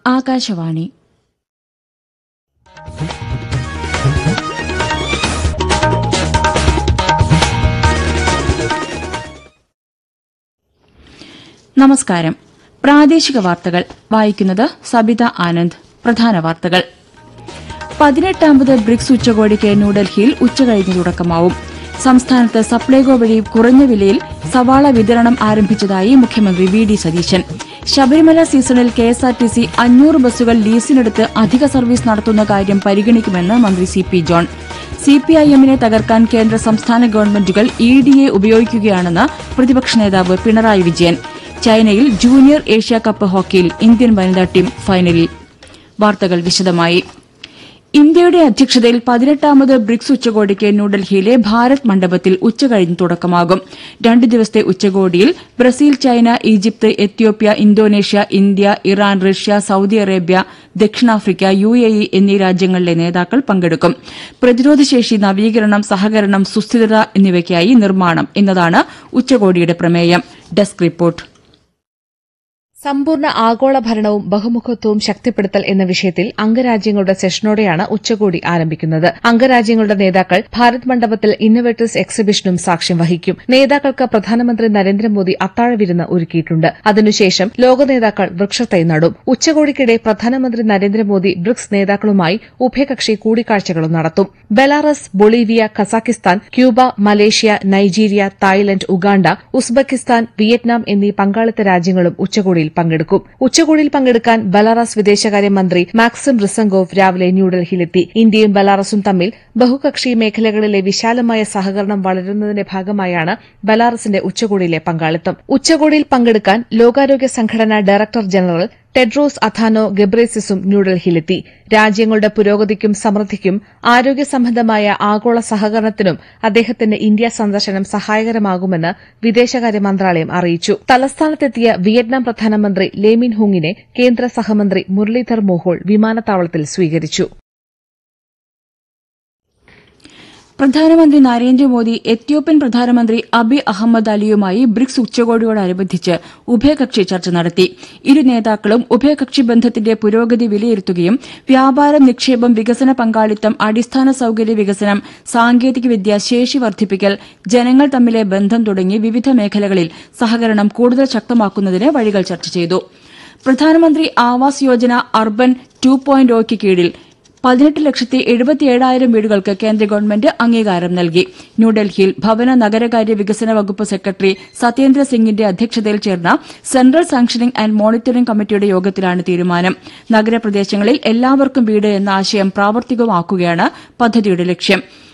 ആകാശവാണി നമസ്കാരം പ്രാദേശിക വാർത്തകൾ വായിക്കുന്നത് സബിത ആനന്ദ് പ്രധാന വാർത്തകൾ പതിനെട്ടാമത് ബ്രിക്സ് ഉച്ചകോടിക്ക് ന്യൂഡൽഹിയിൽ ഉച്ചകഴിഞ്ഞ് തുടക്കമാവും സംസ്ഥാനത്ത് സപ്ലൈകോ വഴി കുറഞ്ഞ വിലയിൽ സവാള വിതരണം ആരംഭിച്ചതായി മുഖ്യമന്ത്രി വി ഡി സതീശൻ ശബരിമല സീസണിൽ കെഎസ്ആർടിസി അഞ്ഞൂറ് ബസ്സുകൾ ലീസിനെടുത്ത് അധിക സർവീസ് നടത്തുന്ന കാര്യം പരിഗണിക്കുമെന്ന് മന്ത്രി സി പി ജോൺ സിപിഐഎമ്മിനെ തകർക്കാൻ കേന്ദ്ര സംസ്ഥാന ഗവൺമെന്റുകൾ ഇ ഡിയെ ഉപയോഗിക്കുകയാണെന്ന് പ്രതിപക്ഷ നേതാവ് പിണറായി വിജയൻ ചൈനയിൽ ജൂനിയർ ഏഷ്യ കപ്പ് ഹോക്കിയിൽ ഇന്ത്യൻ വനിതാ ടീം ഫൈനലിൽ വാർത്തകൾ വിശദമായി ഇന്ത്യയുടെ അധ്യക്ഷതയിൽ പതിനെട്ടാമത് ബ്രിക്സ് ഉച്ചകോടിക്ക് ന്യൂഡൽഹിയിലെ ഭാരത് മണ്ഡപത്തിൽ ഉച്ചകഴിഞ്ഞ് തുടക്കമാകും രണ്ട് ദിവസത്തെ ഉച്ചകോടിയിൽ Brazil China Egypt Ethiopia Indonesia India Iran Russia Saudi Arabia ദക്ഷിണാഫ്രിക്ക യു എ ഇ എന്നീ രാജ്യങ്ങളിലെ നേതാക്കൾ പങ്കെടുക്കും പ്രതിരോധശേഷി നവീകരണം സഹകരണം സുസ്ഥിരത എന്നിവയ്ക്കായി നിർമ്മാണം എന്നതാണ് ഉച്ചകോടിയുടെ പ്രമേയം ഡെസ്ക് റിപ്പോർട്ട് സമ്പൂർണ്ണ ആഗോള ഭരണവും ബഹുമുഖത്വവും ശക്തിപ്പെടുത്തൽ എന്ന വിഷയത്തിൽ അംഗരാജ്യങ്ങളുടെ സെഷനോടെയാണ് ഉച്ചകോടി ആരംഭിക്കുന്നത് അംഗരാജ്യങ്ങളുടെ നേതാക്കൾ ഭാരത് മണ്ഡപത്തിൽ ഇന്നൊവേറ്റേഴ്സ് എക്സിബിഷനും സാക്ഷ്യം വഹിക്കും നേതാക്കൾക്ക് പ്രധാനമന്ത്രി നരേന്ദ്രമോദി അത്താഴവിരുന്ന് ഒരുക്കിയിട്ടുണ്ട് അതിനുശേഷം ലോക നേതാക്കൾ വൃക്ഷത്തൈ നടും ഉച്ചകോടിക്കിടെ പ്രധാനമന്ത്രി നരേന്ദ്രമോദി ബ്രിക്സ് നേതാക്കളുമായി ഉഭയകക്ഷി കൂടിക്കാഴ്ചകളും നടത്തും Belarus Bolivia Kazakhstan Cuba Malaysia Nigeria Thailand Uganda Uzbekistan Vietnam എന്നീ പങ്കാളിത്ത രാജ്യങ്ങളും ഉച്ചകോടിയിൽ പങ്കെടുക്കും ഉച്ചകോടിയിൽ പങ്കെടുക്കാൻ ബലാറസ് വിദേശകാര്യമന്ത്രി മാക്സിം റിസംഗോവ് രാവിലെ ന്യൂഡൽഹിയിലെത്തി ഇന്ത്യയും ബലാറസും തമ്മിൽ ബഹുകക്ഷി മേഖലകളിലെ വിശാലമായ സഹകരണം വളരുന്നതിന്റെ ഭാഗമായാണ് ബലാറസിന്റെ ഉച്ചകോടിയിലെ പങ്കാളിത്തം ഉച്ചകോടിയിൽ പങ്കെടുക്കാൻ ലോകാരോഗ്യ സംഘടന ഡയറക്ടർ ജനറൽ ടെഡ്രോസ് അഥാനോ ഗബ്രേസിസും ന്യൂഡൽഹിയിലെത്തി രാജ്യങ്ങളുടെ പുരോഗതിക്കും സമൃദ്ധിക്കും ആരോഗ്യ സംബന്ധമായ ആഗോള സഹകരണത്തിനും അദ്ദേഹത്തിന്റെ ഇന്ത്യ സന്ദർശനം സഹായകരമാകുമെന്ന് വിദേശകാര്യ മന്ത്രാലയം അറിയിച്ചു തലസ്ഥാനത്തെത്തിയ വിയറ്റ്നാം പ്രധാനമന്ത്രി ലേമിൻ ഹുങ്ങിനെ കേന്ദ്ര സഹമന്ത്രി മുരളീധർ മോഹോൾ വിമാനത്താവളത്തിൽ സ്വീകരിച്ചു പ്രധാനമന്ത്രി നരേന്ദ്രമോദി എത്യോപ്യൻ പ്രധാനമന്ത്രി അബി അഹമ്മദ് അലിയുമായി ബ്രിക്സ് ഉച്ചകോടിയോടനുബന്ധിച്ച് ഉഭയകക്ഷി ചർച്ച നടത്തി ഇരു നേതാക്കളും ഉഭയകക്ഷി ബന്ധത്തിന്റെ പുരോഗതി വിലയിരുത്തുകയും വ്യാപാരം നിക്ഷേപം വികസന പങ്കാളിത്തം അടിസ്ഥാന സൌകര്യ വികസനം സാങ്കേതികവിദ്യ ശേഷി വർദ്ധിപ്പിക്കൽ ജനങ്ങൾ തമ്മിലെ ബന്ധം തുടങ്ങി വിവിധ മേഖലകളിൽ സഹകരണം കൂടുതൽ ശക്തമാക്കുന്നതിന് വഴികൾ ചർച്ച ചെയ്തു പ്രധാനമന്ത്രി Awas Yojana urban two point ഒയ്ക്ക് കീഴിൽ പതിനെട്ട് ലക്ഷത്തി എഴുപത്തിയേഴായിരം വീടുകൾക്ക് കേന്ദ്ര ഗവൺമെന്റ് അംഗീകാരം നൽകി ന്യൂഡൽഹിയിൽ ഭവന നഗരകാര്യ വികസന വകുപ്പ് സെക്രട്ടറി സത്യേന്ദ്ര സിംഗിന്റെ അധ്യക്ഷതയിൽ ചേർന്ന സെൻട്രൽ സാങ്ഷനിംഗ് ആന്റ് മോണിറ്ററിംഗ് കമ്മിറ്റിയുടെ യോഗത്തിലാണ് തീരുമാനം നഗരപ്രദേശങ്ങളിൽ എല്ലാവർക്കും വീട് എന്ന ആശയം പ്രാവർത്തികമാക്കുകയാണ് പദ്ധതിയുടെ ലക്ഷ്യം